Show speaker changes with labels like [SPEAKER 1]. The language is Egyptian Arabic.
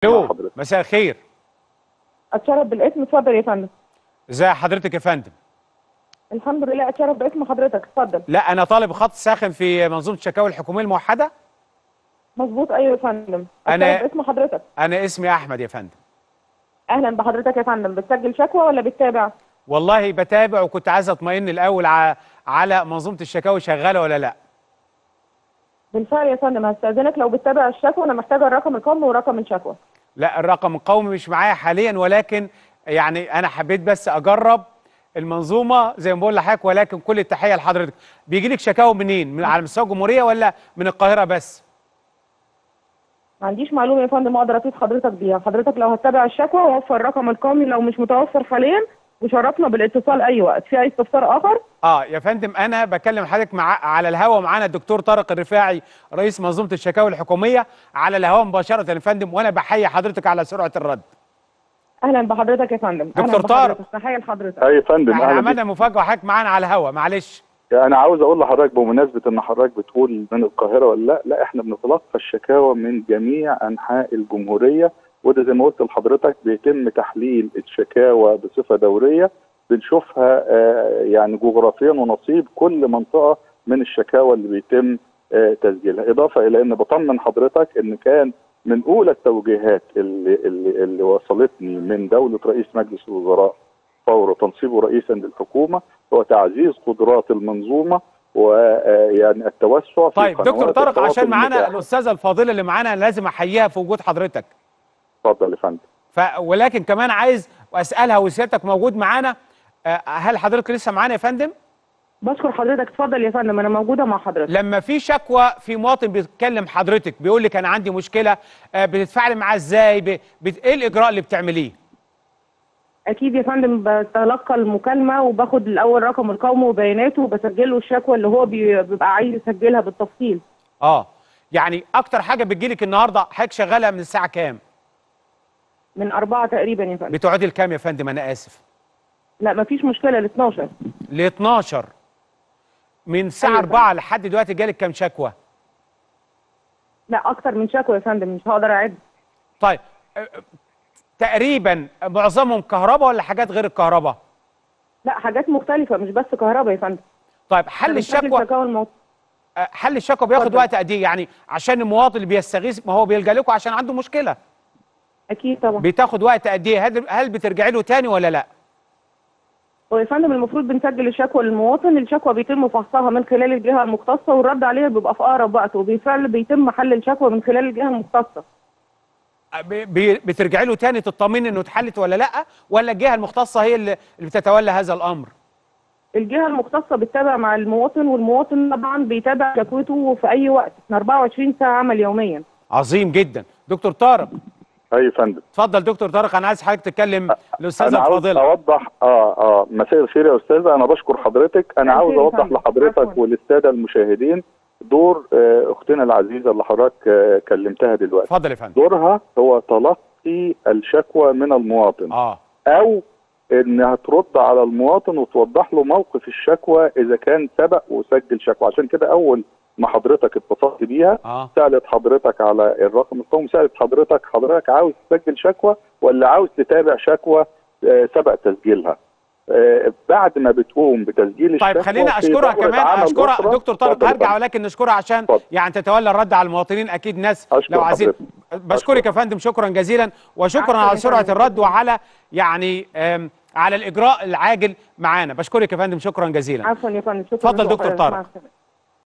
[SPEAKER 1] الو
[SPEAKER 2] حضرتك.
[SPEAKER 1] مساء الخير
[SPEAKER 3] اتشرف بالاسم اتفضل يا فندم
[SPEAKER 1] ازي حضرتك يا فندم
[SPEAKER 3] الحمد لله اتشرف باسم حضرتك اتفضل
[SPEAKER 1] لا انا طالب خط ساخن في منظومه الشكاوي الحكوميه الموحده
[SPEAKER 3] مظبوط ايوه يا فندم
[SPEAKER 1] أنا-
[SPEAKER 3] اتشرف باسم حضرتك
[SPEAKER 1] انا اسمي احمد يا فندم
[SPEAKER 3] اهلا بحضرتك يا فندم بتسجل شكوى ولا بتتابع
[SPEAKER 1] والله بتابع وكنت عايز اطمئن الاول ع- على منظومه الشكاوي شغاله ولا لا
[SPEAKER 3] بالفعل يا فندم هستاذنك لو بتتابع الشكوى انا محتاجه الرقم القومي ورقم الشكوى
[SPEAKER 1] لا الرقم القومي مش معايا حاليا ولكن يعني انا حبيت بس اجرب المنظومه زي ما بقول لحضرتك ولكن كل التحيه لحضرتك بيجي لك شكاوى منين من على مستوى الجمهوريه ولا من القاهره بس
[SPEAKER 3] ما عنديش معلومه يا فندم اقدر افيد حضرتك بيها حضرتك لو هتتابع الشكوى وفر الرقم القومي لو مش متوفر حاليا وشرفنا بالاتصال اي وقت في اي استفسار اخر
[SPEAKER 1] اه يا فندم انا بكلم حضرتك مع على الهوا معانا الدكتور طارق الرفاعي رئيس منظومه الشكاوي الحكوميه على الهوا مباشره يا فندم وانا بحيي حضرتك على سرعه الرد
[SPEAKER 3] اهلا بحضرتك يا فندم أهلاً
[SPEAKER 1] دكتور طارق.
[SPEAKER 3] بحضرتك. تحيه لحضرتك
[SPEAKER 2] اي فندم
[SPEAKER 1] احنا
[SPEAKER 2] اهلا بيك.
[SPEAKER 1] عملنا مفاجاه حضرتك معانا على الهوا معلش
[SPEAKER 2] انا عاوز اقول لحضرتك بمناسبه ان حضرتك بتقول من القاهره ولا لا لا احنا بنتلقى الشكاوى من جميع انحاء الجمهوريه وده زي ما قلت لحضرتك بيتم تحليل الشكاوى بصفه دوريه بنشوفها آه، يعني جغرافيا ونصيب كل منطقه من الشكاوى اللي بيتم آه، تسجيلها اضافه الى ان بطمن حضرتك ان كان من اولى التوجيهات اللي, اللي, اللي وصلتني من دوله رئيس مجلس الوزراء فور تنصيبه رئيسا للحكومه هو تعزيز قدرات المنظومه ويعني التوسع في
[SPEAKER 1] طيب دكتور
[SPEAKER 2] قنوات
[SPEAKER 1] طارق
[SPEAKER 2] التواصل
[SPEAKER 1] عشان معانا
[SPEAKER 2] المتاحة.
[SPEAKER 1] الاستاذه الفاضله اللي معانا أنا لازم احييها في وجود حضرتك
[SPEAKER 2] اتفضل يا فندم
[SPEAKER 1] ف ولكن كمان عايز اسالها وسيادتك موجود معانا آه، هل حضرتك لسه معانا يا فندم
[SPEAKER 3] بشكر حضرتك اتفضل يا فندم انا موجوده مع حضرتك
[SPEAKER 1] لما في شكوى في مواطن بيتكلم حضرتك بيقول لك انا عندي مشكله آه، بتتفاعلي معاه ازاي ب... بت... ايه الاجراء اللي بتعمليه
[SPEAKER 3] اكيد يا فندم بتلقى المكالمه وباخد الاول رقم القومي وبياناته وبسجله الشكوى اللي هو بي- بيبقى عايز يسجلها بالتفصيل
[SPEAKER 1] اه يعني اكتر حاجه بتجيلك النهارده حضرتك شغاله من الساعه كام
[SPEAKER 3] من أربعة تقريبا يا فندم
[SPEAKER 1] بتقعدي لكام يا فندم انا اسف
[SPEAKER 3] لا مفيش مشكله ل 12
[SPEAKER 1] ل 12 من الساعه
[SPEAKER 3] أيوة
[SPEAKER 1] 4 لحد دلوقتي جالك كام شكوى
[SPEAKER 3] لا اكتر من شكوى يا فندم مش هقدر اعد
[SPEAKER 1] طيب آه، آه، تقريبا معظمهم كهرباء ولا حاجات غير الكهرباء
[SPEAKER 3] لا حاجات مختلفه مش بس كهرباء يا فندم
[SPEAKER 1] طيب حل
[SPEAKER 3] أنا بسجل
[SPEAKER 1] الشكوى
[SPEAKER 3] شكاوى الموت...
[SPEAKER 1] آه، حل الشكوى بياخد
[SPEAKER 3] اتفضل.
[SPEAKER 1] وقت قد ايه يعني عشان المواطن اللي بيستغيث ما هو بيلجا لكم عشان عنده مشكله
[SPEAKER 3] اكيد طبعا
[SPEAKER 1] بتاخد وقت قد ايه هل هل بترجعي له تاني ولا لا
[SPEAKER 3] هو يا فندم المفروض بنسجل الشكوى للمواطن الشكوى بيتم فحصها من خلال الجهه المختصه والرد عليها بيبقى في اقرب وقت وبالفعل بيتم حل الشكوى من خلال الجهه المختصه
[SPEAKER 1] ب- ب- بترجعي له تاني تطمني انه اتحلت ولا لا ولا الجهه المختصه هي اللي اللي بتتولى هذا الامر
[SPEAKER 3] الجهه المختصه بتتابع مع المواطن والمواطن طبعا بيتابع شكوته في اي وقت احنا 24 ساعه عمل يوميا
[SPEAKER 1] عظيم جدا دكتور طارق
[SPEAKER 2] اي فندم
[SPEAKER 1] اتفضل دكتور طارق انا عايز حضرتك تتكلم الاستاذه
[SPEAKER 2] انا عاوز
[SPEAKER 1] الفاضله
[SPEAKER 2] اوضح اه اه مساء الخير يا استاذه انا بشكر حضرتك انا
[SPEAKER 3] مساء
[SPEAKER 2] عاوز
[SPEAKER 3] الخير يا
[SPEAKER 2] اوضح
[SPEAKER 3] فندم.
[SPEAKER 2] لحضرتك
[SPEAKER 3] عفواً.
[SPEAKER 2] وللساده المشاهدين دور آه اختنا العزيزه اللي حضرتك آه كلمتها دلوقتي
[SPEAKER 1] اتفضل يا فندم
[SPEAKER 2] دورها هو تلقي الشكوى من المواطن
[SPEAKER 1] اه
[SPEAKER 2] او انها ترد على المواطن وتوضح له موقف الشكوى اذا كان سبق وسجل شكوى عشان كده اول ما حضرتك اتصلت بيها
[SPEAKER 1] اه
[SPEAKER 2] سالت حضرتك على الرقم القومي سالت حضرتك حضرتك عاوز تسجل شكوى ولا عاوز تتابع شكوى آه، سبق تسجيلها آه، بعد ما بتقوم بتسجيل
[SPEAKER 1] طيب
[SPEAKER 2] الشكوى
[SPEAKER 1] خلينا
[SPEAKER 2] في
[SPEAKER 1] اشكرها
[SPEAKER 2] دورة
[SPEAKER 1] كمان
[SPEAKER 2] عمل
[SPEAKER 1] اشكرها
[SPEAKER 2] أخرى.
[SPEAKER 1] دكتور طارق
[SPEAKER 2] اتفضل يا
[SPEAKER 1] هرجع
[SPEAKER 2] فندم.
[SPEAKER 1] ولكن نشكرها عشان
[SPEAKER 2] اتفضل.
[SPEAKER 1] يعني تتولى الرد على المواطنين اكيد ناس
[SPEAKER 2] أشكر
[SPEAKER 1] لو عايزين
[SPEAKER 2] حضرتك.
[SPEAKER 1] بشكرك يا فندم شكرا جزيلا وشكرا
[SPEAKER 3] عفواً
[SPEAKER 1] على
[SPEAKER 3] يا
[SPEAKER 1] سرعه
[SPEAKER 3] فندم.
[SPEAKER 1] الرد وعلى يعني آم، على الاجراء العاجل معانا بشكرك يا فندم شكرا جزيلا
[SPEAKER 3] عفوا يا فندم شكرا
[SPEAKER 1] اتفضل
[SPEAKER 3] لكم.
[SPEAKER 1] دكتور
[SPEAKER 3] مع
[SPEAKER 1] طارق.
[SPEAKER 3] السلامة.